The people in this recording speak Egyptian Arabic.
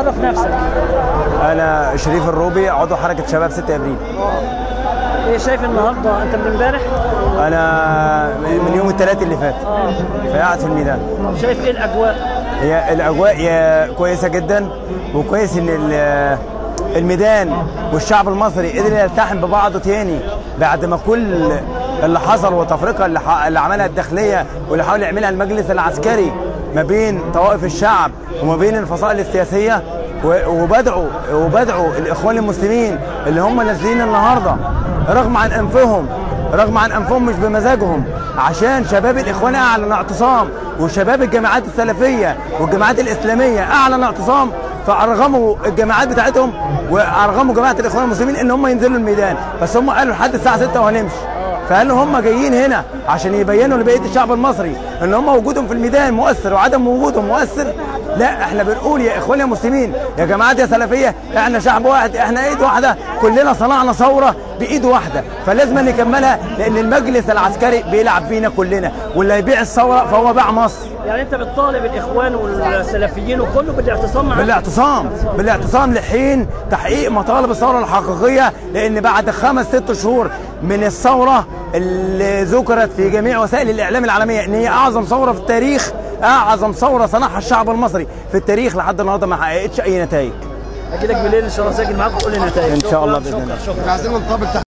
عرف نفسك انا شريف الروبي عضو حركه شباب 6 ابريل ايه شايف النهارده انت من امبارح انا من يوم الثلاث اللي فات اه فقاعد في الميدان طب شايف ايه الاجواء هي الاجواء هي كويسه جدا وكويس ان ال- الميدان والشعب المصري قدر يلتحم ببعضه تاني بعد ما كل اللي حصل والتفرقه اللي, ح- اللي عملها الداخليه واللي حاول يعملها المجلس العسكري ما بين طوائف الشعب وما بين الفصائل السياسيه و- وبدعوا وبدعوا الاخوان المسلمين اللي هم نازلين النهارده رغم عن انفهم رغم عن انفهم مش بمزاجهم عشان شباب الاخوان اعلن اعتصام وشباب الجماعات السلفيه والجماعات الاسلاميه اعلن اعتصام فارغموا الجماعات بتاعتهم وارغموا جماعه الاخوان المسلمين ان هم ينزلوا الميدان بس هم قالوا لحد الساعه 6 وهنمشي فقالوا هم جايين هنا عشان يبينوا لبقيه الشعب المصري ان هم وجودهم في الميدان مؤثر وعدم وجودهم مؤثر لا احنا بنقول يا اخوان يا مسلمين يا جماعات يا سلفيه احنا شعب واحد احنا ايد واحده كلنا صنعنا ثوره بايد واحده فلازم نكملها لان المجلس العسكري بيلعب بينا كلنا واللي هيبيع الثوره فهو باع مصر يعني انت بتطالب الاخوان والسلفيين وكله بالاعتصام معاك بالاعتصام بالاعتصام لحين تحقيق مطالب الثوره الحقيقيه لان بعد خمس ست شهور من الثوره اللي ذكرت في جميع وسائل الاعلام العالميه ان هي اعظم ثوره في التاريخ اعظم ثوره صنعها الشعب المصري في التاريخ لحد النهارده ما حققتش اي نتائج اجي لك بالليل ان شاء الله اسجل معاك وقول لي النتائج ان شاء الله شكراً، باذن الله شكرا شكرا عايزين نطبق